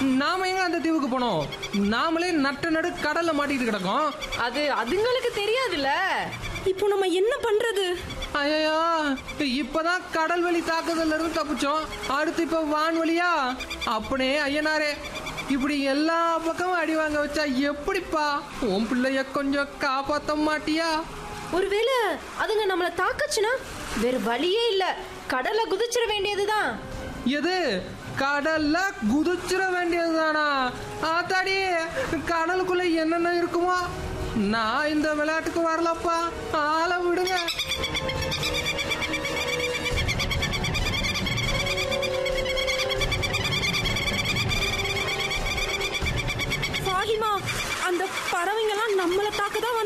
நாம எங்க அந்த தீவுக்கு போனோம் நாமளே நட்ட நடு கடல்ல மாட்டிட்டு கிடக்கோம் அது அதுங்களுக்கு தெரியாதுல்ல இப்போ நம்ம என்ன பண்றது ஐயோ இப்பதான் கடல் வழி தாக்குதல்ல இருந்து தப்பிச்சோம் அடுத்து இப்ப வான்வழியா அப்பனே ஐயனாரே இப்படி எல்லா பக்கமும் அடி வாங்க வச்சா எப்படிப்பா உன் பிள்ளைய கொஞ்சம் காப்பாத்த மாட்டியா ஒருவேளை அதுங்க நம்மள தாக்குச்சுன்னா வேற வழியே இல்ல கடல்ல குதிச்சிட வேண்டியதுதான் எது கடல்ல குதிச்சிட வேண்டியதுதானா ஆத்தாடி கடலுக்குள்ள என்னென்ன இருக்குமோ நான் இந்த விளையாட்டுக்கு வரலப்பா ஆளை விடுங்க ஃபாஹிமா அந்த பறவைங்கெல்லாம் நம்மளை தாக்க தான்